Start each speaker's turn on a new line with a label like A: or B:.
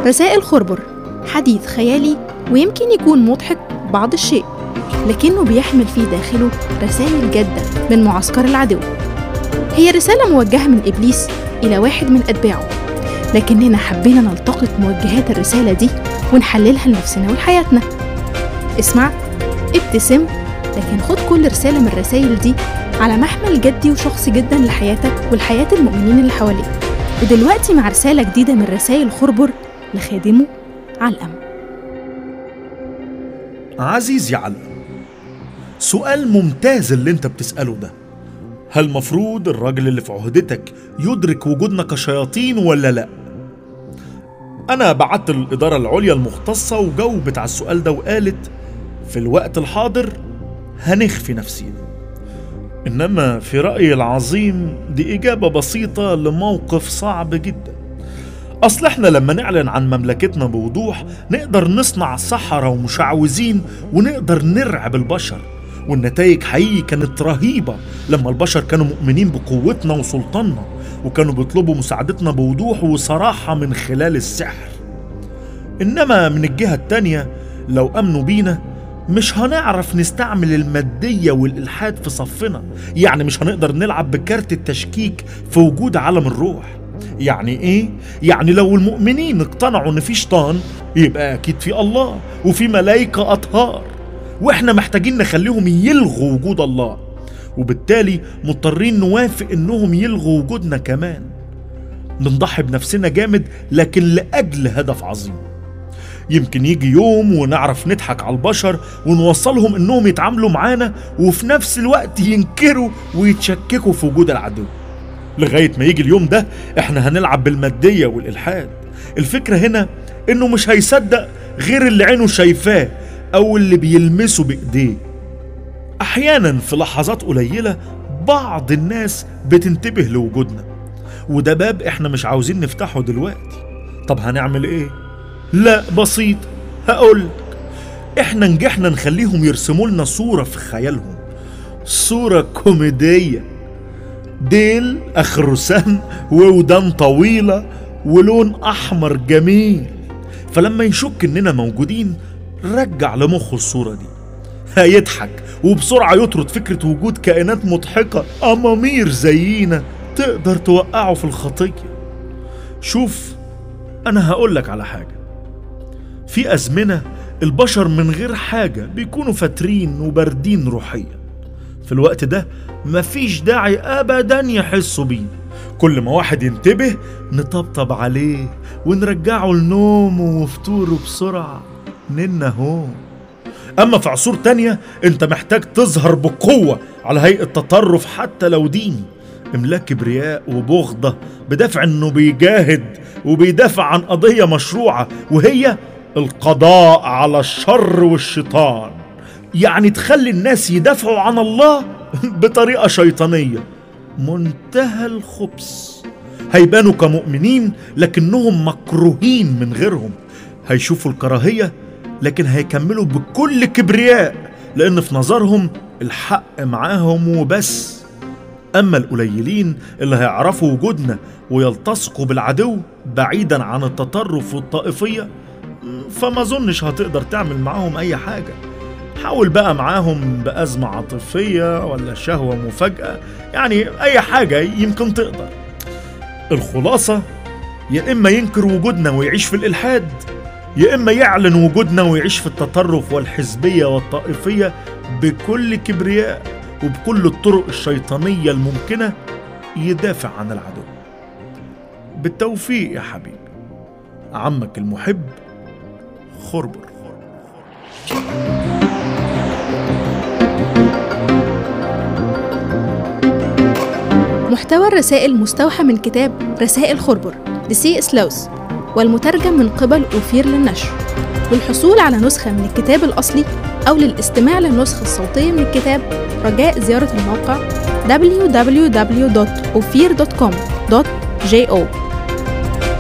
A: رسائل خربر حديث خيالي ويمكن يكون مضحك بعض الشيء لكنه بيحمل في داخله رسائل جادة من معسكر العدو هي رسالة موجهة من إبليس إلى واحد من أتباعه لكننا حبينا نلتقط موجهات الرسالة دي ونحللها لنفسنا ولحياتنا اسمع ابتسم لكن خد كل رسالة من الرسائل دي على محمل جدي وشخصي جدا لحياتك ولحياة المؤمنين اللي حواليك ودلوقتي مع رسالة جديدة من رسائل خربر لخادمه علقم
B: عزيزي علقم سؤال ممتاز اللي انت بتسأله ده هل مفروض الراجل اللي في عهدتك يدرك وجودنا كشياطين ولا لا انا بعت الاداره العليا المختصه وجاوبت على السؤال ده وقالت في الوقت الحاضر هنخفي نفسينا انما في رايي العظيم دي اجابه بسيطه لموقف صعب جدا اصل احنا لما نعلن عن مملكتنا بوضوح نقدر نصنع سحرة ومشعوذين ونقدر نرعب البشر والنتائج حقيقي كانت رهيبة لما البشر كانوا مؤمنين بقوتنا وسلطاننا وكانوا بيطلبوا مساعدتنا بوضوح وصراحة من خلال السحر إنما من الجهة التانية لو أمنوا بينا مش هنعرف نستعمل المادية والإلحاد في صفنا يعني مش هنقدر نلعب بكارت التشكيك في وجود عالم الروح يعني ايه؟ يعني لو المؤمنين اقتنعوا ان في شيطان يبقى اكيد في الله وفي ملائكة اطهار واحنا محتاجين نخليهم يلغوا وجود الله وبالتالي مضطرين نوافق انهم يلغوا وجودنا كمان بنضحي بنفسنا جامد لكن لاجل هدف عظيم يمكن يجي يوم ونعرف نضحك على البشر ونوصلهم انهم يتعاملوا معانا وفي نفس الوقت ينكروا ويتشككوا في وجود العدو لغاية ما يجي اليوم ده احنا هنلعب بالمادية والإلحاد الفكرة هنا انه مش هيصدق غير اللي عينه شايفاه او اللي بيلمسه بايديه احيانا في لحظات قليلة بعض الناس بتنتبه لوجودنا وده باب احنا مش عاوزين نفتحه دلوقتي طب هنعمل ايه لا بسيط هقول احنا نجحنا نخليهم يرسموا لنا صورة في خيالهم صورة كوميدية ديل اخر رسام وودان طويلة ولون احمر جميل فلما يشك اننا موجودين رجع لمخه الصورة دي هيضحك وبسرعة يطرد فكرة وجود كائنات مضحكة أمامير زينا تقدر توقعه في الخطية شوف أنا هقولك على حاجة في أزمنة البشر من غير حاجة بيكونوا فاترين وباردين روحيا في الوقت ده مفيش داعي أبدا يحسوا بينا كل ما واحد ينتبه نطبطب عليه ونرجعه لنومه وفطوره بسرعة ننا هو أما في عصور تانية أنت محتاج تظهر بقوة على هيئة تطرف حتى لو ديني إملاك كبرياء وبغضة بدافع إنه بيجاهد وبيدافع عن قضية مشروعة وهي القضاء على الشر والشيطان يعني تخلي الناس يدافعوا عن الله بطريقة شيطانية منتهى الخبث هيبانوا كمؤمنين لكنهم مكروهين من غيرهم هيشوفوا الكراهية لكن هيكملوا بكل كبرياء لأن في نظرهم الحق معاهم وبس أما القليلين اللي هيعرفوا وجودنا ويلتصقوا بالعدو بعيدا عن التطرف والطائفية فما ظنش هتقدر تعمل معاهم أي حاجة حاول بقى معاهم بأزمة عاطفية ولا شهوة مفاجأة يعني أي حاجة يمكن تقدر الخلاصة يا إما ينكر وجودنا ويعيش في الإلحاد يا إما يعلن وجودنا ويعيش في التطرف والحزبية والطائفية بكل كبرياء وبكل الطرق الشيطانية الممكنة يدافع عن العدو بالتوفيق يا حبيبي عمك المحب خربر
A: محتوى الرسائل مستوحى من كتاب رسائل خربر لسي إسلوس والمترجم من قبل أوفير للنشر للحصول على نسخة من الكتاب الأصلي أو للاستماع للنسخة الصوتية من الكتاب رجاء زيارة الموقع www.ophir.com.jo